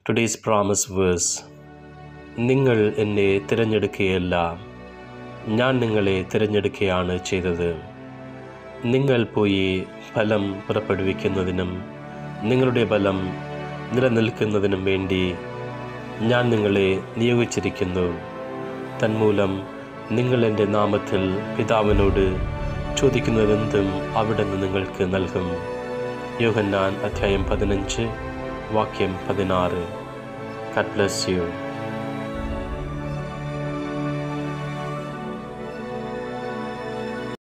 Today's promise verse നിങ്ങൾ എന്നെ തിരഞ്ഞെടുക്കുകയല്ല ഞാൻ നിങ്ങളെ തിരഞ്ഞെടുക്കുകയാണ് ചെയ്തത് നിങ്ങൾ പോയി ഫലം പുറപ്പെടുവിക്കുന്നതിനും നിങ്ങളുടെ ബലം നിലനിൽക്കുന്നതിനും വേണ്ടി ഞാൻ നിങ്ങളെ നിയോഗിച്ചിരിക്കുന്നു തന്മൂലം നിങ്ങൾ എൻ്റെ നാമത്തിൽ പിതാവിനോട് ചോദിക്കുന്നതെന്തും അവിടെ നിന്ന് നിങ്ങൾക്ക് നൽകും യോഹന്നാൻ അധ്യായം പതിനഞ്ച് വാക്യം പതിനാറ് God bless you.